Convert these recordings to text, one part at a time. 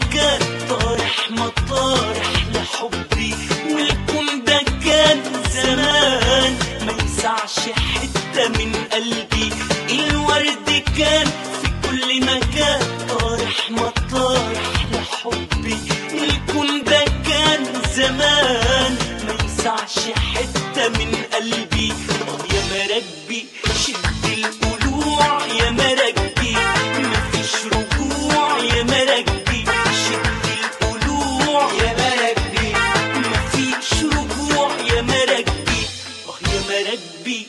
مكان طارح مطارح لحبي والكون ده كان زمان ما يسعش حتة من قلبي الورد كان في كل مكان طارح مطارح لحبي والكون ده كان زمان ما يسعش حتة من قلبي يا مراكبي شد القلوع يا مراكبي مفيش رجوع يا مراكبي شد القلوع يا مراكبي مفيش رجوع يا مراكبي اه يا مراكبي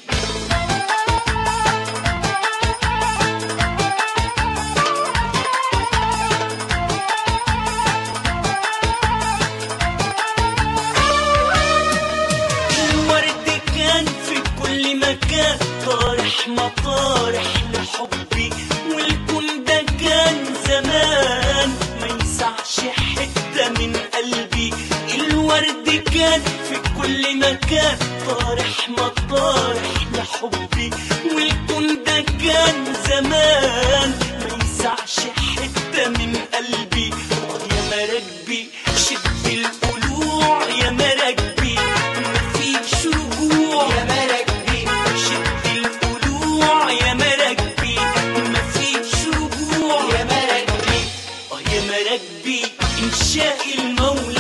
الورد كان في كل مكان طارح مطارح لحبي والكون ده كان زمان ما يسعش حتة من قلبي الورد كان في كل مكان طارح مطارح لحبي والكون ده كان زمان ما يسعش حتة من قلبي يا مراكبي شد القلوع يا مراكبي مفيش رجوع يا مراكبي شد القلوع يا مراكبي مفيش رجوع يا مراكبي اه يا مراكبي إن شاء المولى